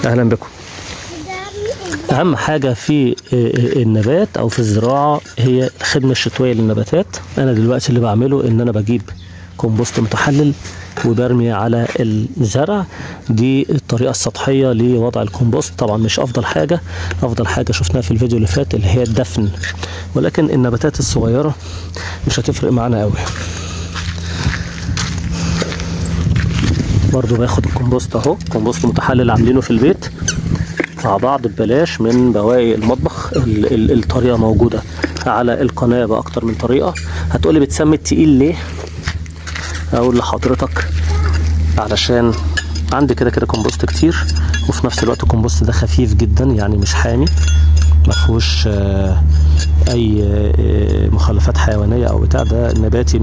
اهلا بكم اهم حاجه في النبات او في الزراعه هي الخدمه الشتويه للنباتات انا دلوقتي اللي بعمله ان انا بجيب كومبوست متحلل وبرمي على الزرع دي الطريقه السطحيه لوضع الكومبوست طبعا مش افضل حاجه افضل حاجه شفناها في الفيديو اللي فات اللي هي الدفن ولكن النباتات الصغيره مش هتفرق معانا قوي برضو باخد الكومبوست اهو كومبوست متحلل عاملينه في البيت مع بعض ببلاش من بواقي المطبخ ال ال الطريقه موجوده على القناه باكتر من طريقه هتقولي بتسمي التقيل ليه اقول لحضرتك علشان عندي كده كده كومبوست كتير وفي نفس الوقت الكومبوست ده خفيف جدا يعني مش حامي ما فيهوش اي مخلفات حيوانيه او بتاع ده نباتي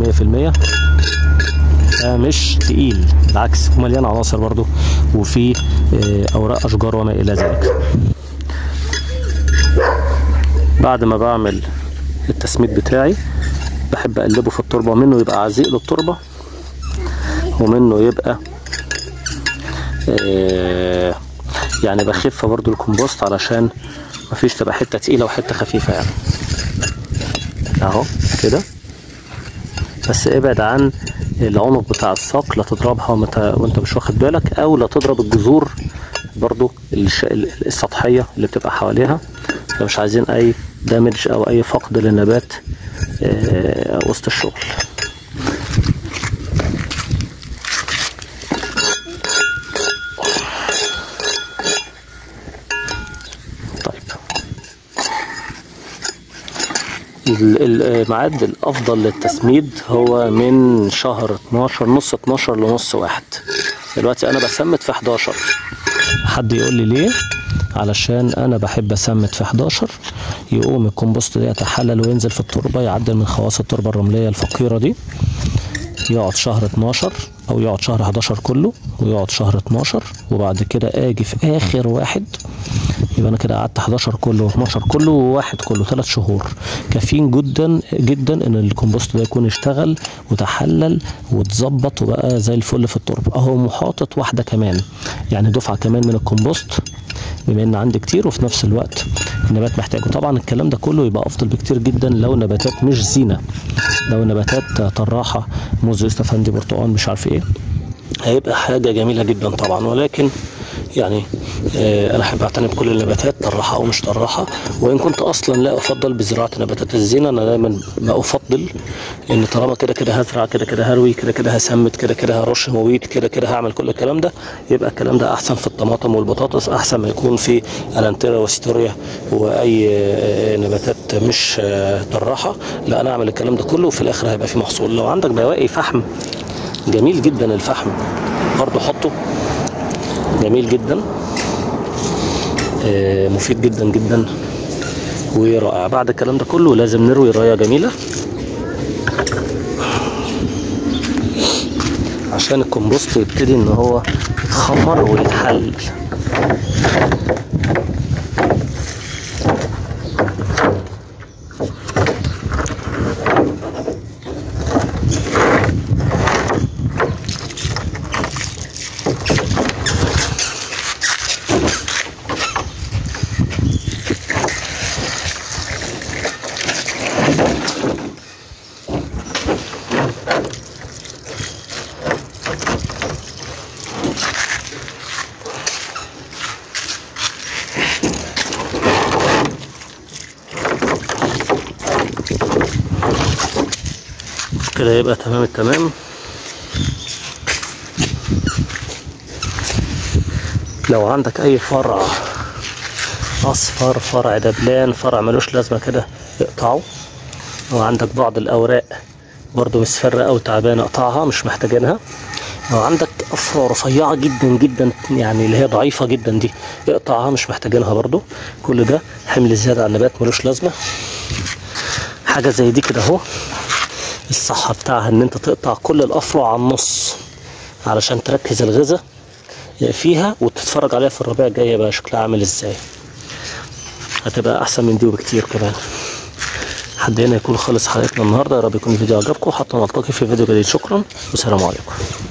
100% مش تقيل بالعكس ومليان عناصر برضو وفي اوراق اشجار وما الى ذلك بعد ما بعمل التسميد بتاعي بحب اقلبه في التربه منه يبقى عزيق للتربه ومنه يبقى يعني بخف برضو الكمبوست علشان مفيش تبقى حته تقيله وحته خفيفه يعني اهو كده بس ابعد عن العنق بتاع الساق لا تضربها وانت مش واخد بالك او لا تضرب الجذور برضو السطحية اللي بتبقى حواليها فمش عايزين اي دامج او اي فقد للنبات وسط الشغل الميعاد الافضل للتسميد هو من شهر 12 نص 12 لنص واحد دلوقتي انا بسمد في 11 حد يقول لي ليه علشان انا بحب اسمد في 11 يقوم الكمبوست ده يتحلل وينزل في التربه يعدل من خواص التربه الرمليه الفقيره دي يقعد شهر 12 او يقعد شهر 11 كله ويقعد شهر 12 وبعد كده اجي في اخر واحد يبقى انا كده قعدت 11 كله و12 كله وواحد كله ثلاث شهور كافيين جدا جدا ان الكمبوست ده يكون اشتغل وتحلل واتظبط وبقى زي الفل في التربه اهو محاطط واحده كمان يعني دفعه كمان من الكمبوست بما ان عندي كتير وفي نفس الوقت النبات محتاجه طبعا الكلام ده كله يبقى افضل بكتير جدا لو نباتات مش زينه لو نباتات طراحه موز استفندي برتقال مش عارف ايه هيبقى حاجه جميله جدا طبعا ولكن يعني آه انا احب اعتني بكل النباتات طراحه او مش طراحه وان كنت اصلا لا افضل بزراعه نباتات الزينه انا دايما ما افضل ان طالما كده كده هزرع كده كده هروي كده كده هسمت كده كده هرش مبيد كده كده هعمل كل الكلام ده يبقى الكلام ده احسن في الطماطم والبطاطس احسن ما يكون في الانتيرا وستوريا واي آه نباتات مش آه طراحه لا انا اعمل الكلام ده كله وفي الاخر هيبقى في محصول لو عندك بواقي فحم جميل جدا الفحم برضه حطه جميل جدا آه مفيد جدا جدا ورائع بعد الكلام ده كله لازم نروي رايه جميله عشان الكمبوست يبتدي ان هو يتخمر ويتحلل كده يبقى تمام التمام لو عندك اي فرع اصفر فرع دبلان فرع ملوش لازمه كده اقطعه لو عندك بعض الاوراق برضو مصفرة او تعبانه اقطعها مش محتاجينها لو عندك افرع رفيعه جدا جدا يعني اللي هي ضعيفه جدا دي اقطعها مش محتاجينها برضو كل ده حمل زياده على النبات ملوش لازمه حاجه زي دي كده اهو الصح بتاعها ان انت تقطع كل الافرع على النص علشان تركز الغذاء فيها وتتفرج عليها في الربيع الجاي بقى شكلها عامل ازاي هتبقى احسن من دي وبكتير كمان لحد هنا يكون خلص حلقتنا النهارده يا رب يكون الفيديو عجبكم حتى نلتقي في فيديو جديد شكرا والسلام عليكم